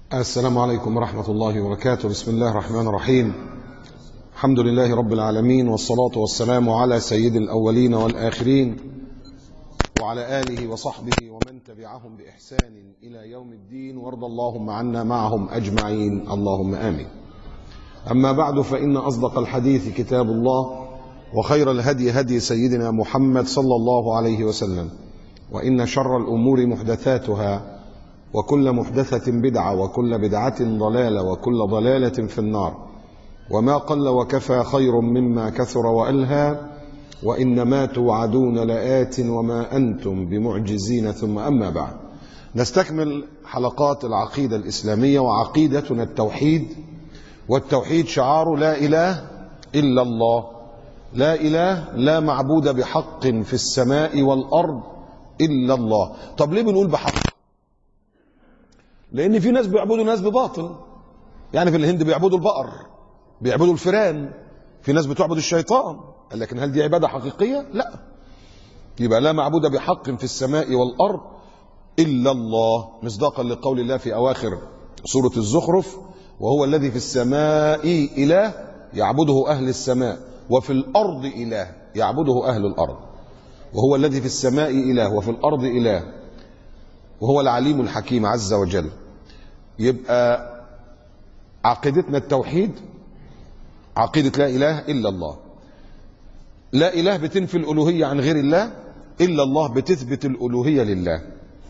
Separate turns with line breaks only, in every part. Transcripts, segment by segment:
السلام عليكم ورحمة الله وبركاته بسم الله الرحمن الرحيم الحمد لله رب العالمين والصلاة والسلام على سيد الأولين والآخرين وعلى آله وصحبه ومن تبعهم بإحسان إلى يوم الدين وارض اللهم عنا معهم أجمعين اللهم آمين أما بعد فإن أصدق الحديث كتاب الله وخير الهدي هدي سيدنا محمد صلى الله عليه وسلم وإن شر الأمور محدثاتها وكل محدثة بدعة وكل بدعة ضلالة وكل ضلالة في النار وما قل وكفى خير مما كثر وألهى وإنما توعدون لآت وما أنتم بمعجزين ثم أما بعد نستكمل حلقات العقيدة الإسلامية وعقيدتنا التوحيد والتوحيد شعار لا إله إلا الله لا إله لا معبود بحق في السماء والأرض إلا الله طب ليه بنقول بحق لان في ناس بيعبدوا ناس بباطل يعني في الهند بيعبدوا البقر بيعبدوا الفيران في ناس بتعبد الشيطان قال لكن هل دي عباده حقيقيه لا يبقى لا معبود بحق في السماء والارض الا الله مصداقا لقول الله في اواخر سوره الزخرف وهو الذي في السماء اله يعبده اهل السماء وفي الارض اله يعبده اهل الارض وهو الذي في السماء اله وفي الارض اله وهو العليم الحكيم عز وجل يبقى عقيدتنا التوحيد عقيدة لا إله إلا الله لا إله بتنفي الألوهية عن غير الله إلا الله بتثبت الألوهية لله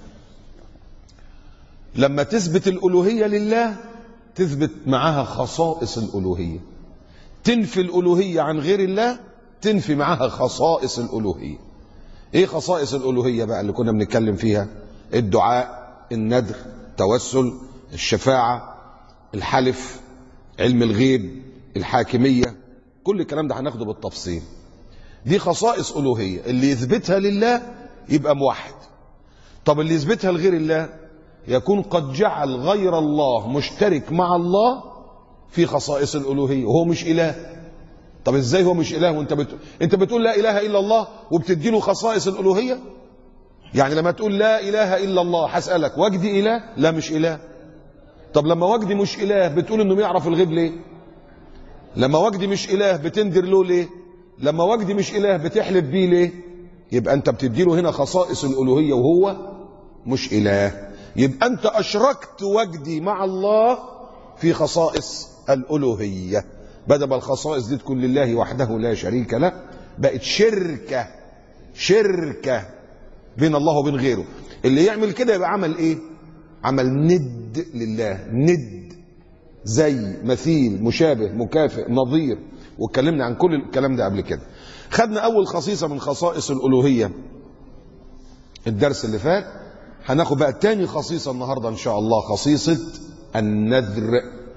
لما تثبت الألوهية لله تثبت معها خصائص الألوهية تنفي الألوهية عن غير الله تنفي معها خصائص الألوهية ايه خصائص الألوهية بقى اللي كنا بنتكلم فيها الدعاء الندر التوسل الشفاعة الحلف علم الغيب الحاكمية كل الكلام ده هناخده بالتفصيل دي خصائص ألوهية اللي يثبتها لله يبقى موحد طب اللي يثبتها لغير الله يكون قد جعل غير الله مشترك مع الله في خصائص الألوهية وهو مش إله طب ازاي هو مش إله وانت بت... انت بتقول لا إله إلا الله وبتديله خصائص الألوهية يعني لما تقول لا اله الا الله هسالك وجدي اله لا مش اله طب لما وجدي مش اله بتقول انه يعرف الغيب ليه لما وجدي مش اله بتندر له ليه لما وجدي مش اله بتحلف بيه ليه يبقى انت بتديله هنا خصائص الالوهيه وهو مش اله يبقى انت اشركت وجدي مع الله في خصائص الالوهيه بدل الخصائص دي تكون لله وحده لا شريك له بقت شركه شركه بين الله وبين غيره اللي يعمل كده يبقى عمل ايه عمل ند لله ند زي مثيل مشابه مكافئ نظير واتكلمنا عن كل الكلام ده قبل كده خدنا اول خصيصه من خصائص الالوهيه الدرس اللي فات هناخد بقى تاني خصيصه النهارده ان شاء الله خصيصه النذر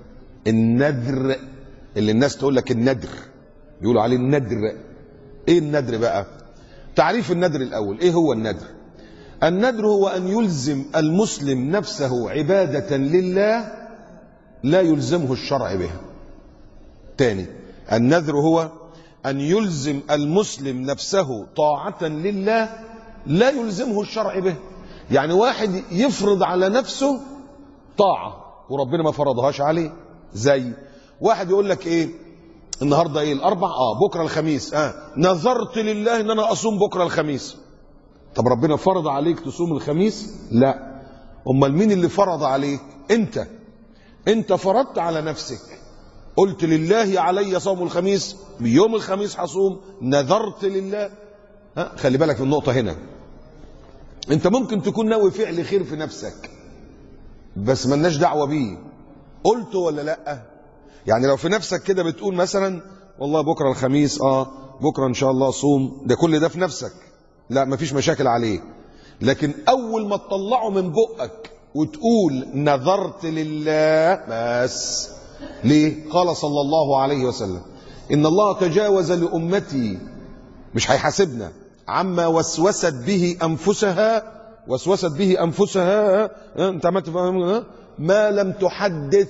النذر اللي الناس تقول لك الندر بيقولوا عليه الندر ايه الندر بقى تعريف الندر الأول إيه هو الندر الندر هو أن يلزم المسلم نفسه عبادة لله لا يلزمه الشرع بها تاني النذر هو أن يلزم المسلم نفسه طاعة لله لا يلزمه الشرع به يعني واحد يفرض على نفسه طاعة وربنا ما فرضهاش عليه زي واحد يقول لك ايه النهارده ايه الاربع اه بكره الخميس اه نذرت لله ان انا اصوم بكره الخميس طب ربنا فرض عليك تصوم الخميس لا امال مين اللي فرض عليك انت انت فرضت على نفسك قلت لله علي صوم الخميس يوم الخميس هصوم نذرت لله ها خلي بالك من النقطه هنا انت ممكن تكون ناوي فعل خير في نفسك بس ملناش دعوه بيه قلت ولا لا يعني لو في نفسك كده بتقول مثلا والله بكره الخميس اه بكره ان شاء الله صوم ده كل ده في نفسك لا مفيش مشاكل عليه لكن اول ما تطلعه من بقك وتقول نذرت لله بس ليه قال صلى الله عليه وسلم ان الله تجاوز لامتي مش هيحاسبنا عما وسوست به انفسها وسوست به انفسها انت عملت ما لم تحدث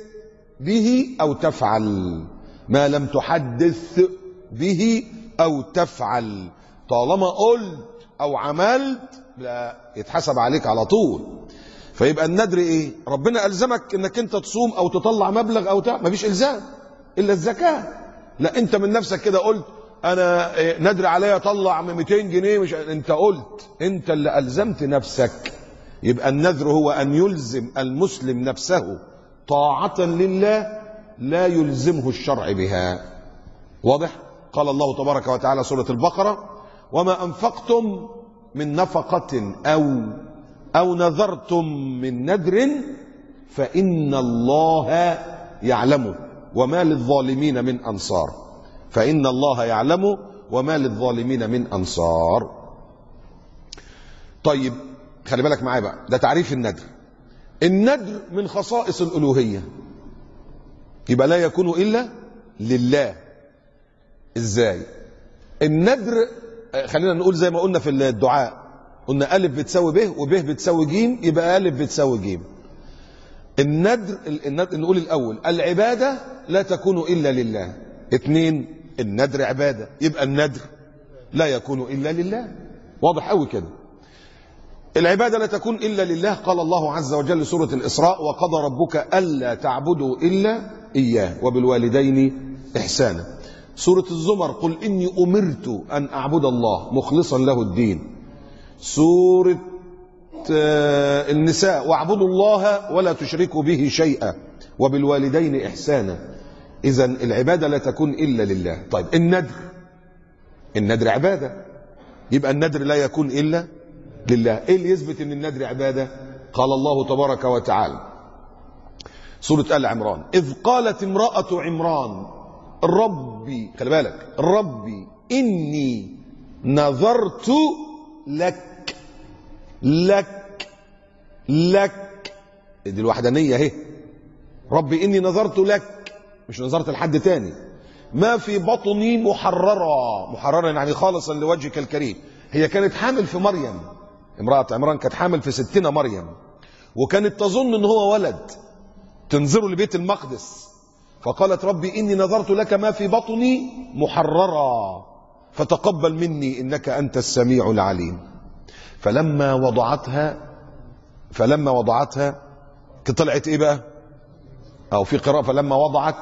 به او تفعل ما لم تحدث به او تفعل طالما قلت او عملت لا يتحسب عليك على طول فيبقى النذر ايه ربنا الزمك انك انت تصوم او تطلع مبلغ او تعمل مفيش الزام الا الزكاه لا انت من نفسك كده قلت انا إيه، نذر عليا اطلع من 200 جنيه مش انت قلت انت اللي الزمت نفسك يبقى النذر هو ان يلزم المسلم نفسه طاعه لله لا يلزمه الشرع بها واضح قال الله تبارك وتعالى سوره البقره وما انفقتم من نفقه او او نذرتم من نذر فان الله يعلمه وما للظالمين من انصار فان الله يعلم وما للظالمين من انصار طيب خلي بالك معايا بقى ده تعريف النذر النذر من خصائص الالوهيه يبقى لا يكون الا لله ازاي النذر آه، خلينا نقول زي ما قلنا في الدعاء قلنا الف بتساوي ب وب بتساوي ج يبقى الف بتساوي ج النذر النذر نقول الاول العباده لا تكون الا لله اثنين النذر عباده يبقى النذر لا يكون الا لله واضح قوي كده العباده لا تكون الا لله قال الله عز وجل سوره الاسراء وقضى ربك الا تعبدوا الا اياه وبالوالدين احسانا سوره الزمر قل اني امرت ان اعبد الله مخلصا له الدين سوره آه، النساء واعبدوا الله ولا تشركوا به شيئا وبالوالدين احسانا اذا العباده لا تكون الا لله طيب النذر النذر عباده يبقى النذر لا يكون الا لله ايه اللي يثبت ان النذر عباده قال الله تبارك وتعالى سوره ال عمران اذ قالت امراه عمران ربي خلي بالك ربي اني نذرت لك لك لك دي الوحدانيه اهي ربي اني نذرت لك مش نذرت لحد تاني ما في بطني محررة محررة يعني خالصا لوجهك الكريم هي كانت حامل في مريم امرأة عمران كانت حامل في ستنا مريم وكانت تظن ان هو ولد تنظره لبيت المقدس فقالت ربي اني نذرت لك ما في بطني محررا فتقبل مني انك انت السميع العليم فلما وضعتها فلما وضعتها طلعت ايه بقى او في قراءة فلما وضعت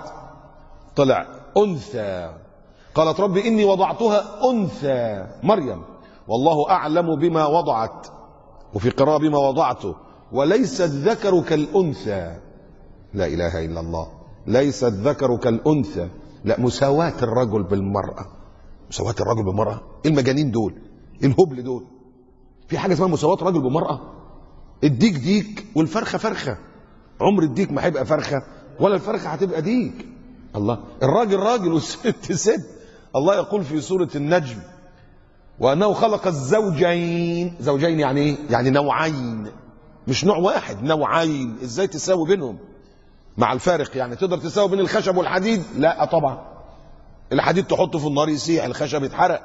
طلع انثى قالت ربي اني وضعتها انثى مريم والله اعلم بما وضعت وفي قراءة بما وضعته وليس الذكر كالانثى لا اله الا الله ليس الذكر كالانثى لا مساواة الرجل بالمرأة مساواة الرجل بالمرأة ايه المجانين دول ايه الهبل دول في حاجة اسمها مساواة رجل بمرأة الديك ديك والفرخة فرخة عمر الديك ما هيبقى فرخة ولا الفرخة هتبقى ديك الله الراجل راجل والست ست الله يقول في سورة النجم وأنه خلق الزوجين زوجين يعني ايه يعني نوعين مش نوع واحد نوعين ازاي تساوي بينهم مع الفارق يعني تقدر تساوي بين الخشب والحديد لا طبعا الحديد تحطه في النار يسيح الخشب يتحرق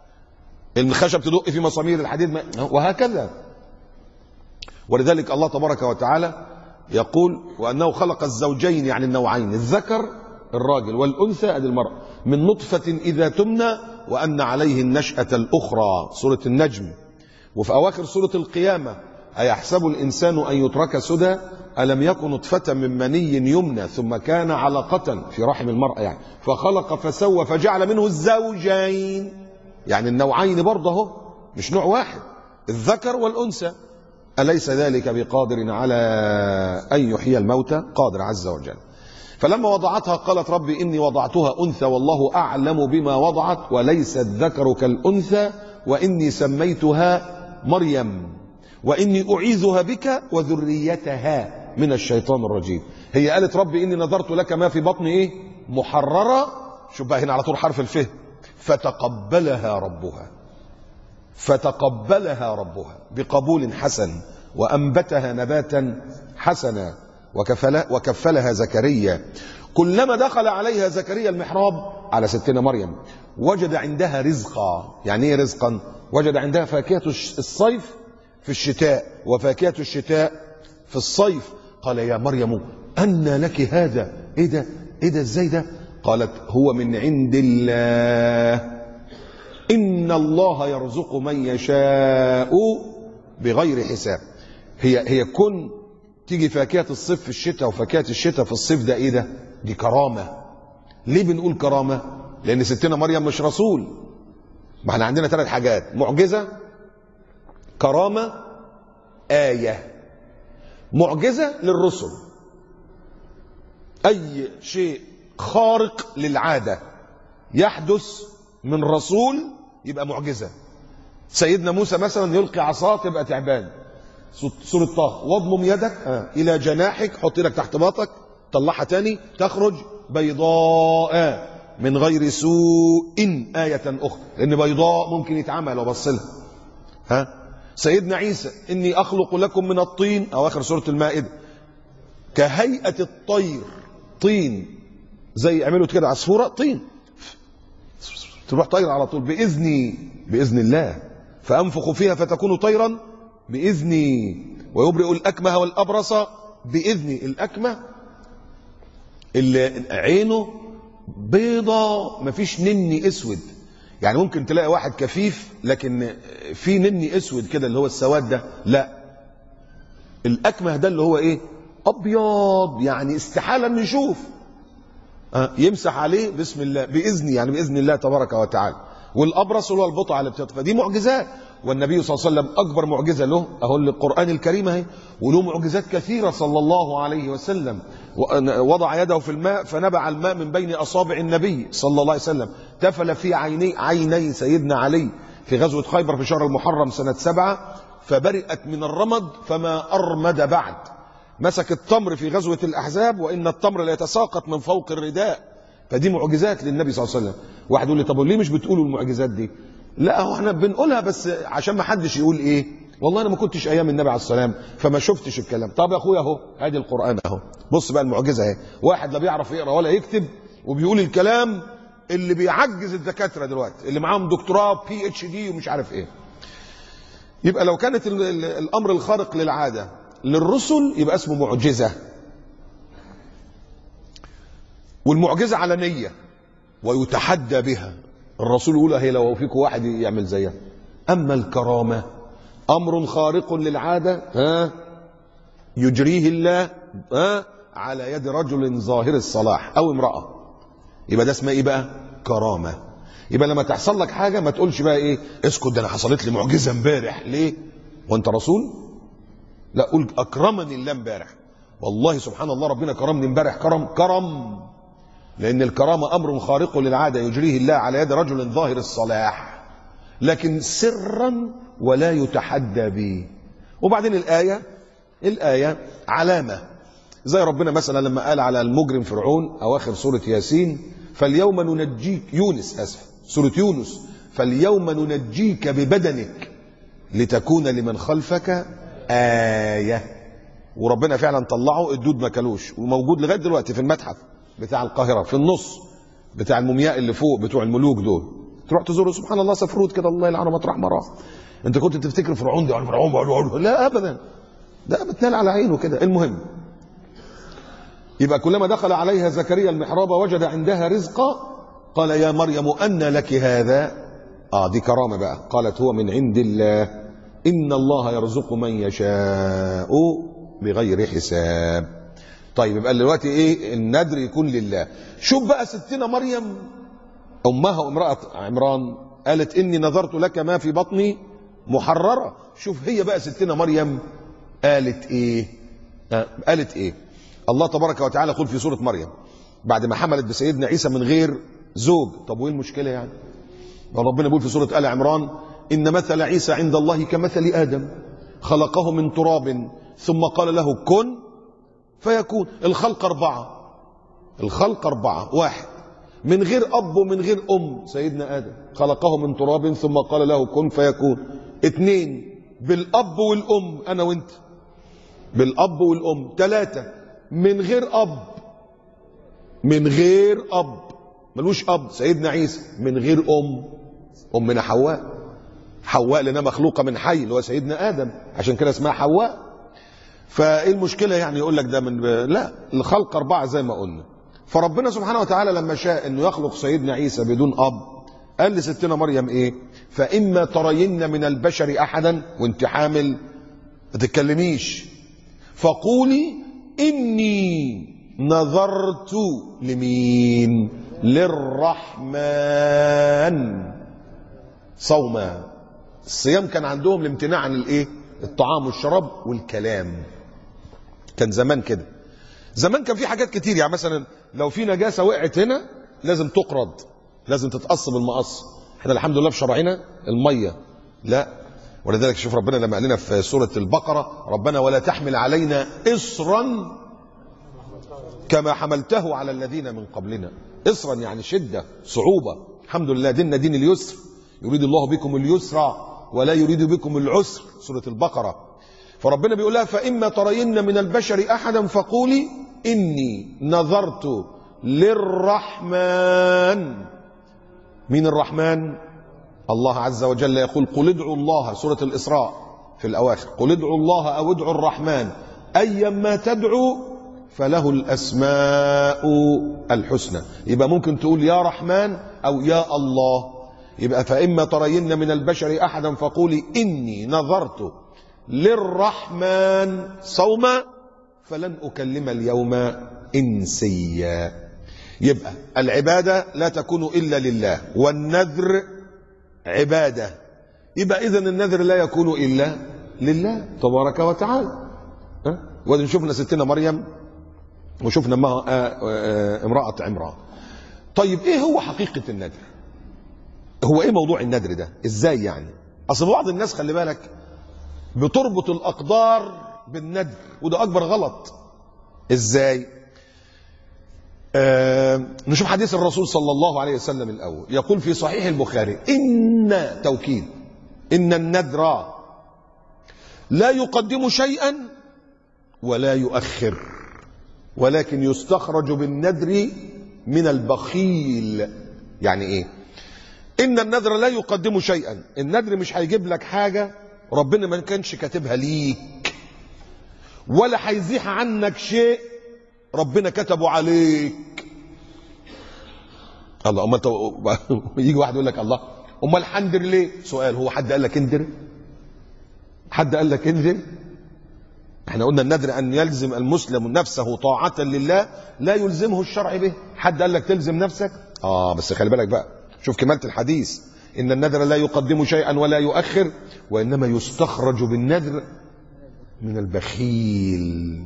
الخشب تدق في مسامير الحديد ما وهكذا ولذلك الله تبارك وتعالى يقول وأنه خلق الزوجين يعني النوعين الذكر الراجل والأنثى أدي المرأة من نطفة إذا تمنى وأن عليه النشأة الأخرى سورة النجم وفي أواخر سورة القيامة أيحسب الإنسان أن يترك سدى ألم يكن نطفة من مني يمنى ثم كان علقة في رحم المرأة يعني فخلق فسوى فجعل منه الزوجين يعني النوعين برضه اهو مش نوع واحد الذكر والأنثى أليس ذلك بقادر على أن يحيي الموتى قادر عز وجل فلما وضعتها قالت ربي إني وضعتها أنثى والله أعلم بما وضعت وليس الذكر كالأنثى وإني سميتها مريم وإني أعيذها بك وذريتها من الشيطان الرجيم هي قالت ربي إني نظرت لك ما في بطني إيه محررة شوف بقى هنا على طول حرف الفه فتقبلها ربها فتقبلها ربها بقبول حسن وأنبتها نباتا حسنا وكفل وكفلها زكريا كلما دخل عليها زكريا المحراب على ستنا مريم وجد عندها رزقا يعني ايه رزقا وجد عندها فاكهة الصيف في الشتاء وفاكهة الشتاء في الصيف قال يا مريم أن لك هذا ايه ده ايه ده ازاي ده قالت هو من عند الله إن الله يرزق من يشاء بغير حساب هي هي كن تيجي فاكهة الصيف في الشتاء وفاكهة الشتاء في الصيف ده ايه ده دي كرامة ليه بنقول كرامة لان ستنا مريم مش رسول ما احنا عندنا ثلاث حاجات معجزة كرامة آية معجزة للرسل أي شيء خارق للعادة يحدث من رسول يبقى معجزة سيدنا موسى مثلا يلقي عصاه تبقى تعبان سورة طه واضمم يدك آه. إلى جناحك حط ايدك تحت باطك طلعها تاني تخرج بيضاء من غير سوء آية أخرى لأن بيضاء ممكن يتعمل لو بص لها ها سيدنا عيسى إني أخلق لكم من الطين أو آخر سورة المائدة كهيئة الطير طين زي عملوا كده عصفورة طين تروح طير على طول بإذني بإذن الله فأنفخ فيها فتكون طيرا بإذني ويبرئ الأكمه والأبرص بإذني الأكمه اللي عينه بيضة مفيش نني اسود يعني ممكن تلاقي واحد كفيف لكن في نني اسود كده اللي هو السواد ده لا الاكمه ده اللي هو ايه ابيض يعني استحاله ان نشوف أه يمسح عليه بسم الله باذني يعني باذن الله تبارك وتعالى والابرص اللي هو البطعه اللي بتطفى دي معجزات والنبي صلى الله عليه وسلم اكبر معجزه له اهو القران الكريم اهي وله معجزات كثيره صلى الله عليه وسلم وضع يده في الماء فنبع الماء من بين اصابع النبي صلى الله عليه وسلم تفل في عيني عيني سيدنا علي في غزوه خيبر في شهر المحرم سنه سبعه فبرئت من الرمد فما ارمد بعد مسك التمر في غزوه الاحزاب وان التمر ليتساقط من فوق الرداء فدي معجزات للنبي صلى الله عليه وسلم واحد يقول لي طب ليه مش بتقولوا المعجزات دي لا هو احنا بنقولها بس عشان ما حدش يقول ايه والله انا ما كنتش ايام النبي عليه السلام فما شفتش الكلام طب يا اخويا اهو ادي القران اهو بص بقى المعجزه اهي واحد لا بيعرف يقرا ولا يكتب وبيقول الكلام اللي بيعجز الدكاتره دلوقتي اللي معاهم دكتوراه بي اتش دي ومش عارف ايه يبقى لو كانت ال ال الامر الخارق للعاده للرسل يبقى اسمه معجزه والمعجزه علنيه ويتحدى بها الرسول يقول هي لو فيكم واحد يعمل زيها اما الكرامه امر خارق للعاده ها يجريه الله ها على يد رجل ظاهر الصلاح او امراه يبقى ده اسمها ايه بقى كرامه يبقى لما تحصل لك حاجه ما تقولش بقى ايه اسكت ده انا حصلت لي معجزه امبارح ليه وانت رسول لا قول اكرمني الله امبارح والله سبحان الله ربنا كرمني امبارح كرم كرم لأن الكرامة أمر خارق للعادة يجريه الله على يد رجل ظاهر الصلاح لكن سرا ولا يتحدى به وبعدين الآية الآية علامة زي ربنا مثلا لما قال على المجرم فرعون أواخر سورة ياسين فاليوم ننجيك يونس أسف سورة يونس فاليوم ننجيك ببدنك لتكون لمن خلفك آية وربنا فعلا طلعه الدود ما كلوش وموجود لغاية دلوقتي في المتحف بتاع القاهرة في النص بتاع المومياء اللي فوق بتوع الملوك دول تروح تزوره سبحان الله سفروت كده الله يلعنه مطرح ما راح انت كنت تفتكر فرعون ده فرعون لا ابدا ده بتنال على عينه كده المهم يبقى كلما دخل عليها زكريا المحراب وجد عندها رزقا قال يا مريم أن لك هذا اه دي كرامة بقى قالت هو من عند الله إن الله يرزق من يشاء بغير حساب طيب يبقى دلوقتي ايه الندر يكون لله شوف بقى ستنا مريم امها امراه عمران قالت اني نذرت لك ما في بطني محرره شوف هي بقى ستنا مريم قالت ايه آه قالت ايه الله تبارك وتعالى يقول في سوره مريم بعد ما حملت بسيدنا عيسى من غير زوج طب وايه المشكله يعني ربنا بيقول في سوره ال عمران ان مثل عيسى عند الله كمثل ادم خلقه من تراب ثم قال له كن فيكون الخلق أربعة الخلق أربعة واحد من غير أب ومن غير أم سيدنا آدم خلقه من تراب ثم قال له كن فيكون اثنين بالأب والأم أنا وأنت بالأب والأم ثلاثة من غير أب من غير أب ملوش أب سيدنا عيسى من غير أم أمنا حواء حواء لأنها مخلوقة من حي اللي هو سيدنا آدم عشان كده اسمها حواء فايه المشكله يعني يقول لك ده من لا الخلق اربعه زي ما قلنا فربنا سبحانه وتعالى لما شاء انه يخلق سيدنا عيسى بدون اب قال لستنا مريم ايه فاما ترين من البشر احدا وانت حامل ما تتكلميش فقولي إني نظرت لمين للرحمن صوما الصيام كان عندهم الامتناع عن الايه الطعام والشراب والكلام كان زمان كده زمان كان في حاجات كتير يعني مثلا لو في نجاسه وقعت هنا لازم تقرض لازم تتقص بالمقص احنا الحمد لله في شرعنا الميه لا ولذلك شوف ربنا لما قال لنا في سوره البقره ربنا ولا تحمل علينا اصرا كما حملته على الذين من قبلنا اصرا يعني شده صعوبه الحمد لله ديننا دين اليسر يريد الله بكم اليسر ولا يريد بكم العسر سوره البقره فربنا بيقول لها فإما ترين من البشر أحدا فقولي إني نظرت للرحمن مين الرحمن الله عز وجل يقول قل ادعوا الله سورة الإسراء في الأواخر قل ادعوا الله أو ادعوا الرحمن أيما تدعو فله الأسماء الحسنى يبقى ممكن تقول يا رحمن أو يا الله يبقى فإما ترين من البشر أحدا فقولي إني نظرت للرحمن صوما فلن أكلم اليوم إنسيا يبقى العبادة لا تكون إلا لله والنذر عبادة يبقى إذن النذر لا يكون إلا لله تبارك وتعالى ها؟ وإذن شفنا ستنا مريم وشفنا معها امرأة عمران طيب إيه هو حقيقة النذر هو إيه موضوع النذر ده إزاي يعني أصل بعض الناس خلي بالك بتربط الأقدار بالندر وده أكبر غلط إزاي آه نشوف حديث الرسول صلى الله عليه وسلم الأول يقول في صحيح البخاري إن توكيد إن الندر لا يقدم شيئا ولا يؤخر ولكن يستخرج بالندر من البخيل يعني ايه ان النذر لا يقدم شيئا النذر مش هيجيب لك حاجه ربنا ما كانش كاتبها ليك ولا هيزيح عنك شيء ربنا كتبه عليك الله امال يجي واحد يقول لك الله امال حندر ليه سؤال هو حد قال لك اندر حد قال لك اندر احنا قلنا النذر ان يلزم المسلم نفسه طاعة لله لا يلزمه الشرع به حد قال لك تلزم نفسك اه بس خلي بالك بقى شوف كمالة الحديث ان النذر لا يقدم شيئا ولا يؤخر وانما يستخرج بالنذر من البخيل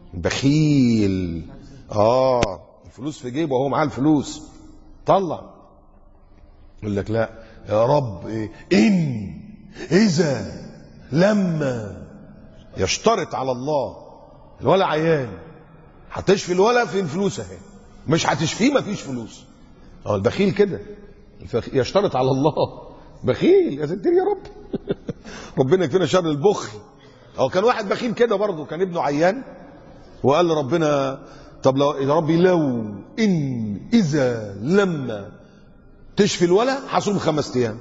البخيل اه الفلوس في جيبه وهو معاه الفلوس طلع يقول لك لا يا رب إيه؟ ان اذا لما يشترط على الله الولا عيان هتشفي الولا فين فلوس اهي مش هتشفيه مفيش فلوس اه البخيل كده يشترط على الله بخيل يا ستير يا رب ربنا يكفينا شر البخل او كان واحد بخيل كده برضه كان ابنه عيان وقال لربنا طب لو يا ربي لو ان اذا لما تشفي الولا هصوم خمس ايام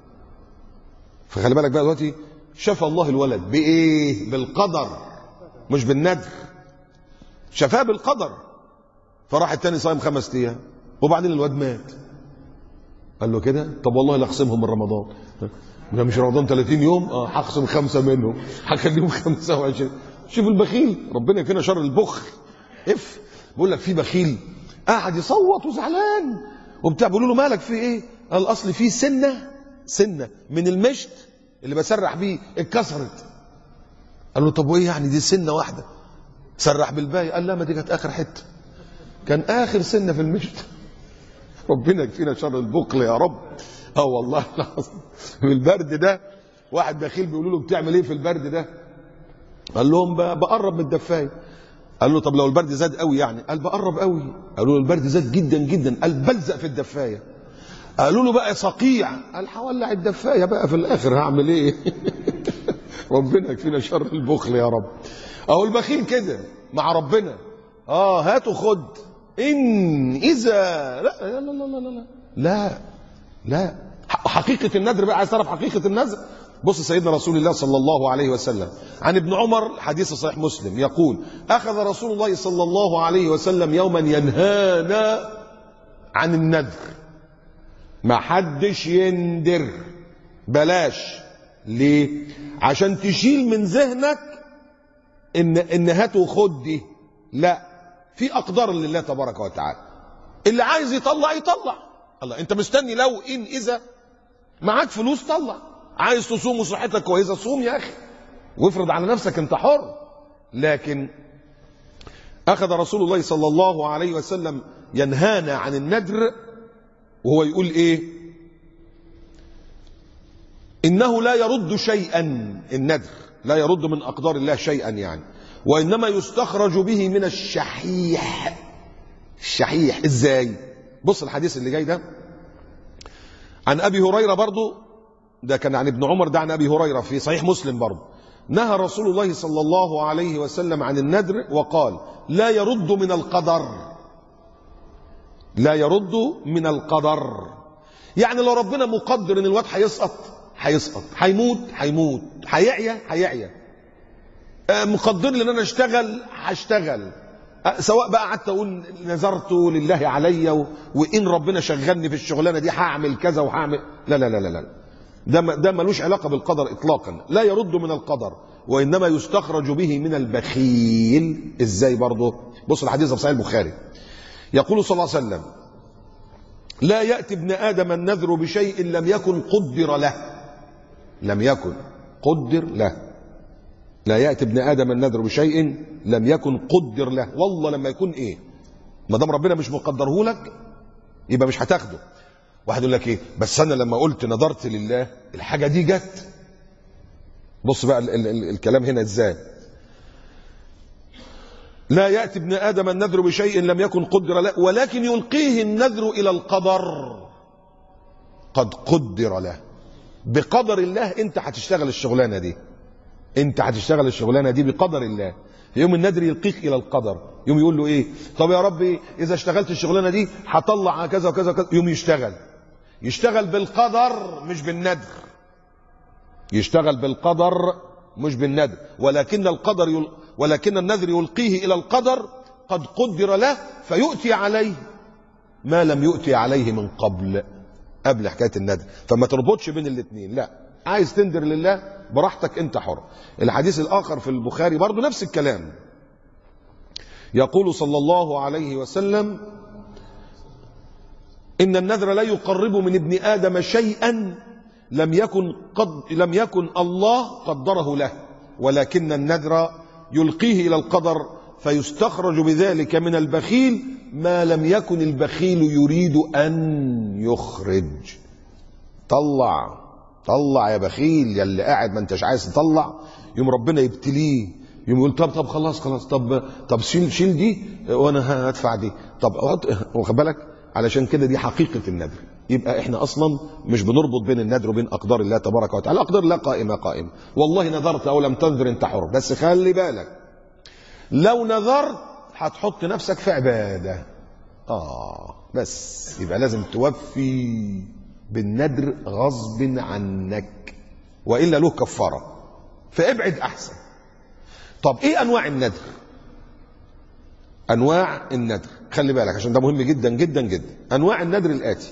فخلي بالك بقى دلوقتي شفى الله الولد بايه بالقدر مش بالندر شفاه بالقدر فراح التاني صايم خمس ايام وبعدين الواد مات قال له كده طب والله لا اخصمهم من رمضان ده مش رمضان 30 يوم اه هخصم خمسه منهم هخليهم 25 شوف البخيل ربنا يكفينا شر البخل اف بيقول لك في بخيل قاعد يصوت وزعلان وبتاع بيقولوا له مالك في ايه؟ قال الاصل في سنه سنه من المشط اللي بسرح بيه اتكسرت قال له طب وايه يعني دي سنه واحده سرح بالباقي قال لا ما دي كانت اخر حته كان اخر سنه في المشط ربنا يكفينا شر البخل يا رب اه والله العظيم في البرد ده واحد بخيل بيقولوا له بتعمل ايه في البرد ده قال لهم بقرب من الدفايه قال له طب لو البرد زاد قوي يعني قال بقرب قوي قالوا له البرد زاد جدا جدا قال بلزق في الدفايه قالوا له بقى صقيع قال هولع الدفايه بقى في الاخر هعمل ايه ربنا يكفينا شر البخل يا رب اهو البخيل كده مع ربنا اه هات وخد ان اذا لا لا لا لا لا لا لا حقيقه النذر بقى عايز تعرف حقيقه النذر بص سيدنا رسول الله صلى الله عليه وسلم عن ابن عمر حديث صحيح مسلم يقول اخذ رسول الله صلى الله عليه وسلم يوما ينهانا عن النذر ما حدش يندر بلاش ليه عشان تشيل من ذهنك ان ان هات وخد دي لا في اقدار لله تبارك وتعالى اللي عايز يطلع يطلع الله انت مستني لو ان اذا معاك فلوس طلع عايز تصوم وصحتك كويسه صوم يا اخي وافرض على نفسك انت حر لكن اخذ رسول الله صلى الله عليه وسلم ينهانا عن الندر وهو يقول ايه انه لا يرد شيئا الندر لا يرد من اقدار الله شيئا يعني وانما يستخرج به من الشحيح الشحيح ازاي بص الحديث اللي جاي ده عن ابي هريره برضو ده كان عن ابن عمر ده عن ابي هريره في صحيح مسلم برضو نهى رسول الله صلى الله عليه وسلم عن الندر وقال لا يرد من القدر لا يرد من القدر يعني لو ربنا مقدر ان الواد هيسقط هيسقط هيموت هيموت هيعيا هيعيا آه، مقدر لي ان انا اشتغل هشتغل آه، سواء بقى قعدت اقول نذرت لله عليا و- وان ربنا شغلني في الشغلانه دي هعمل كذا وهعمل لا لا لا لا لا ده ما- ده ملوش علاقه بالقدر اطلاقا لا يرد من القدر وانما يستخرج به من البخيل ازاي برضه بص الحديث ده في صحيح البخاري يقول صلى الله عليه وسلم لا ياتي ابن ادم النذر بشيء لم يكن قدر له لم يكن قدر له لا ياتي ابن ادم النذر بشيء لم يكن قدر له والله لما يكون ايه ما دام ربنا مش مقدره لك يبقى مش هتاخده واحد يقول لك ايه بس انا لما قلت نظرت لله الحاجه دي جت بص بقى ال ال ال الكلام هنا ازاي لا ياتي ابن ادم النذر بشيء لم يكن قدر له ولكن يلقيه النذر الى القدر قد قدر له بقدر الله انت هتشتغل الشغلانه دي انت هتشتغل الشغلانه دي بقدر الله يوم النذر يلقيك الى القدر يوم يقول له ايه طب يا ربي اذا اشتغلت الشغلانه دي هطلع كذا وكذا وكذا يوم يشتغل يشتغل بالقدر مش بالندر يشتغل بالقدر مش بالندر ولكن القدر يل... ولكن النذر يلقيه الى القدر قد قدر له فيؤتي عليه ما لم يؤتي عليه من قبل قبل حكايه الندر فما تربطش بين الاثنين لا عايز تندر لله براحتك انت حر الحديث الاخر في البخاري برضو نفس الكلام يقول صلى الله عليه وسلم ان النذر لا يقرب من ابن ادم شيئا لم يكن قد لم يكن الله قدره له ولكن النذر يلقيه الى القدر فيستخرج بذلك من البخيل ما لم يكن البخيل يريد ان يخرج طلع طلع يا بخيل يا اللي قاعد ما انتش عايز تطلع يوم ربنا يبتليه يوم يقول طب طب خلاص خلاص طب طب شيل شيل دي وانا هدفع دي طب اقعد واخد بالك علشان كده دي حقيقه النذر يبقى احنا اصلا مش بنربط بين النذر وبين اقدار الله تبارك وتعالى اقدار الله قائمه قائمه والله نذرت او لم تنذر انت حر بس خلي بالك لو نذرت هتحط نفسك في عباده اه بس يبقى لازم توفي بالندر غصب عنك والا له كفاره فابعد احسن طب ايه انواع الندر انواع الندر خلي بالك عشان ده مهم جدا جدا جدا انواع الندر الاتي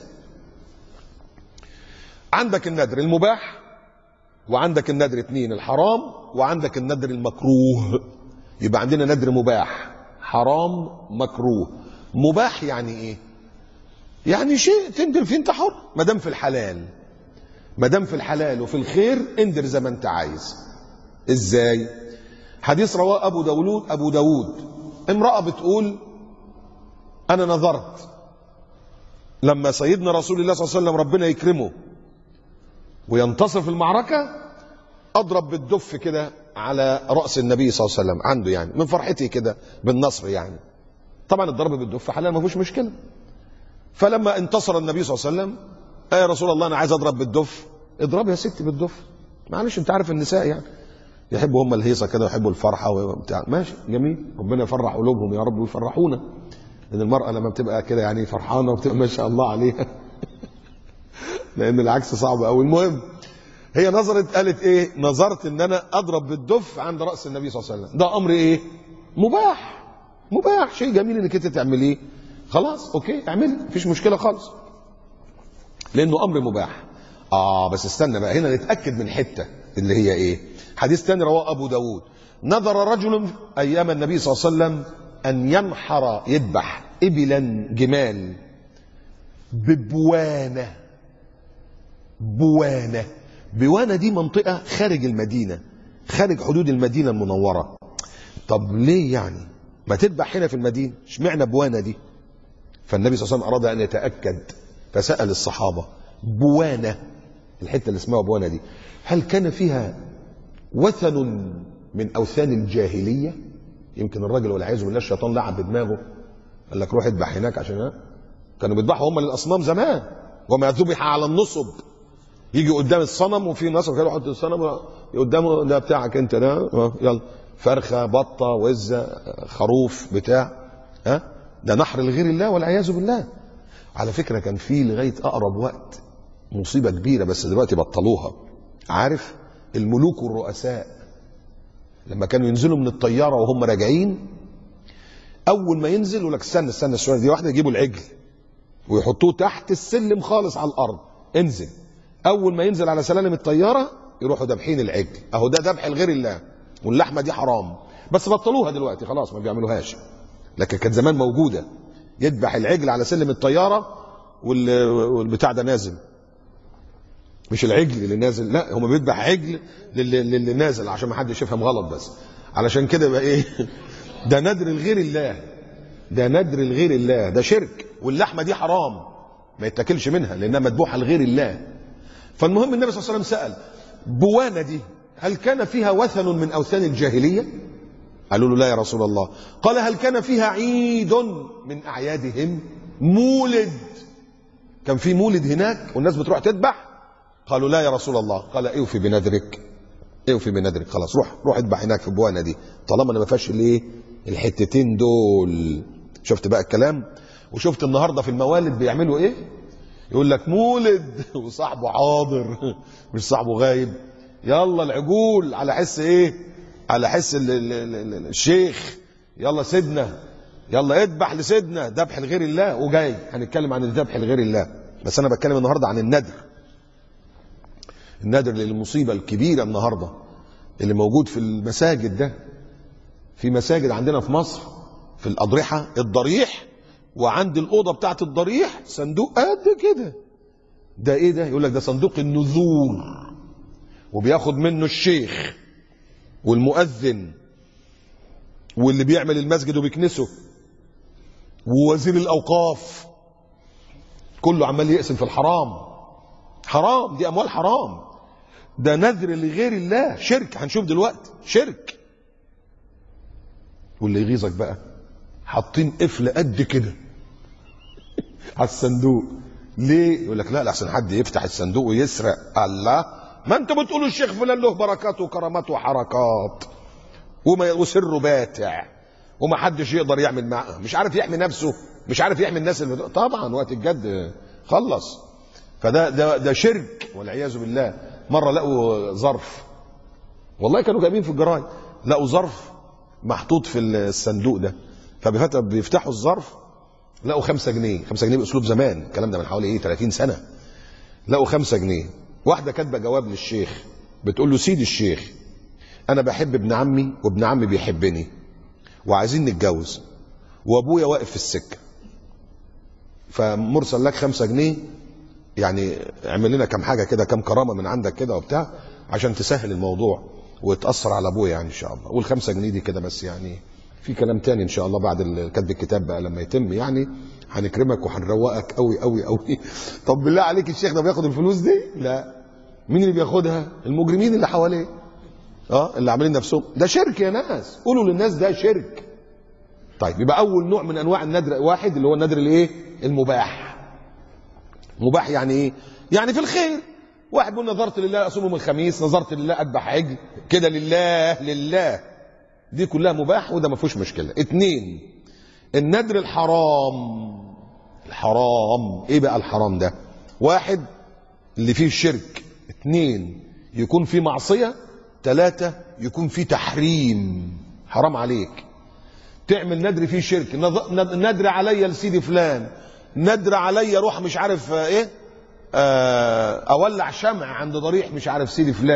عندك الندر المباح وعندك الندر اتنين الحرام وعندك الندر المكروه يبقى عندنا ندر مباح حرام مكروه مباح يعني ايه يعني شيء تندر فيه انت حر ما دام في الحلال ما دام في الحلال وفي الخير اندر زي ما انت عايز ازاي حديث رواه ابو داود ابو داود امراه بتقول انا نظرت لما سيدنا رسول الله صلى الله عليه وسلم ربنا يكرمه وينتصر في المعركه اضرب بالدف كده على راس النبي صلى الله عليه وسلم عنده يعني من فرحتي كده بالنصر يعني طبعا الضرب بالدف حلال ما فيهوش مشكله فلما انتصر النبي صلى الله عليه وسلم آه يا رسول الله انا عايز اضرب بالدف اضرب يا ستي بالدف معلش انت عارف النساء يعني يحبوا هم الهيصه كده ويحبوا الفرحه وبتاع ماشي جميل ربنا يفرح قلوبهم يا رب ويفرحونا لان المراه لما بتبقى كده يعني فرحانه وبتبقى ما شاء الله عليها لان العكس صعب قوي المهم هي نظرت قالت ايه نظرت ان انا اضرب بالدف عند راس النبي صلى الله عليه وسلم ده امر ايه مباح مباح شيء جميل انك انت تعمليه خلاص اوكي اعملي مفيش مشكله خالص لانه امر مباح اه بس استنى بقى هنا نتاكد من حته اللي هي ايه حديث تاني رواه ابو داود نذر رجل ايام النبي صلى الله عليه وسلم ان ينحر يذبح ابلا جمال ببوانه بوانه بوانه دي منطقه خارج المدينه خارج حدود المدينه المنوره طب ليه يعني ما تذبح هنا في المدينه اشمعنى بوانه دي فالنبي صلى الله عليه وسلم اراد ان يتاكد فسال الصحابه بوانه الحته اللي اسمها بوانه دي هل كان فيها وثن من اوثان الجاهليه يمكن الراجل والعياذ بالله الشيطان لعب بدماغه قال لك روح اذبح هناك عشان ها كانوا بيذبحوا هم للاصنام زمان وما ذبح على النصب يجي قدام الصنم وفي نصب كده يحط الصنم قدامه ده بتاعك انت ده اه، يلا فرخه بطه وزه خروف بتاع ها ده نحر لغير الله والعياذ بالله على فكره كان في لغايه اقرب وقت مصيبه كبيره بس دلوقتي بطلوها عارف الملوك والرؤساء لما كانوا ينزلوا من الطياره وهم راجعين اول ما ينزل يقول لك استنى استنى شويه دي واحده يجيبوا العجل ويحطوه تحت السلم خالص على الارض انزل اول ما ينزل على سلالم الطياره يروحوا ذابحين العجل اهو ده ذبح لغير الله واللحمه دي حرام بس بطلوها دلوقتي خلاص ما بيعملوهاش لكن كانت زمان موجوده يذبح العجل على سلم الطياره وال- والبتاع ده نازل مش العجل اللي نازل لا هم بيذبح عجل للي, للي نازل عشان ما حدش يفهم غلط بس علشان كده يبقى ايه ده ندر لغير الله ده ندر لغير الله ده شرك واللحمه دي حرام ما يتاكلش منها لانها مذبوحه لغير الله فالمهم النبي صلى الله عليه وسلم سال بوانه دي هل كان فيها وثن من اوثان الجاهليه قالوا له لا يا رسول الله قال هل كان فيها عيد من اعيادهم مولد كان في مولد هناك والناس بتروح تذبح قالوا لا يا رسول الله قال اوفي بنذرك اوفي بنذرك خلاص روح روح اذبح هناك في بوانا دي طالما انا ما فيهاش الايه الحتتين دول شفت بقى الكلام وشفت النهارده في الموالد بيعملوا ايه يقول لك مولد وصاحبه حاضر مش صاحبه غايب يلا العجول على حس ايه على حس ال ال ال ال الشيخ يلا سيدنا يلا اذبح لسيدنا ذبح لغير الله وجاي هنتكلم عن الذبح لغير الله بس انا بتكلم النهارده عن الندر النادر للمصيبة الكبيرة النهاردة اللي موجود في المساجد ده في مساجد عندنا في مصر في الأضرحة الضريح وعند الأوضة بتاعت الضريح صندوق قد كده ده إيه ده يقول لك ده صندوق النذور وبياخد منه الشيخ والمؤذن واللي بيعمل المسجد وبيكنسه ووزير الأوقاف كله عمال يقسم في الحرام حرام دي اموال حرام ده نذر لغير الله شرك هنشوف دلوقتي شرك واللي يغيظك بقى حاطين قفل قد كده على الصندوق ليه يقول لك لا لحسن حد يفتح الصندوق ويسرق الله ما انتوا بتقولوا الشيخ فلان له بركات وكرامات وحركات وما وسره باتع وما حدش يقدر يعمل معاه مش عارف يحمي نفسه مش عارف يحمي الناس اللي طبعا وقت الجد خلص فده ده ده شرك والعياذ بالله مره لقوا ظرف والله كانوا جايبين في الجرايد لقوا ظرف محطوط في الصندوق ده فبيفتحوا الظرف لقوا خمسة جنيه خمسة جنيه باسلوب زمان الكلام ده من حوالي ايه 30 سنه لقوا خمسة جنيه واحده كاتبه جواب للشيخ بتقول له سيدي الشيخ انا بحب ابن عمي وابن عمي بيحبني وعايزين نتجوز وابويا واقف في السكه فمرسل لك خمسة جنيه يعني اعمل لنا كم حاجه كده كم كرامه من عندك كده وبتاع عشان تسهل الموضوع وتاثر على ابويا يعني ان شاء الله والخمسة جنيه دي كده بس يعني في كلام تاني ان شاء الله بعد ال- كتب الكتاب بقى لما يتم يعني هنكرمك وهنروقك قوي قوي قوي طب بالله عليك الشيخ ده بياخد الفلوس دي لا مين اللي بياخدها المجرمين اللي حواليه اه اللي عاملين نفسهم ده شرك يا ناس قولوا للناس ده شرك طيب يبقى اول نوع من انواع النذر واحد اللي هو النذر الايه المباح مباح يعني ايه يعني في الخير واحد بيقول نظرت لله اصوم يوم الخميس نظرت لله اذبح عجل كده لله لله دي كلها مباح وده ما فيهوش مشكله اتنين النذر الحرام الحرام ايه بقى الحرام ده واحد اللي فيه الشرك اتنين يكون فيه معصيه ثلاثة يكون فيه تحريم حرام عليك تعمل ندر فيه شرك نظ- ند- ندر عليا لسيدي فلان ندر عليا روح مش عارف آه، ايه آه، اولع شمع عند ضريح مش عارف سيدي فلان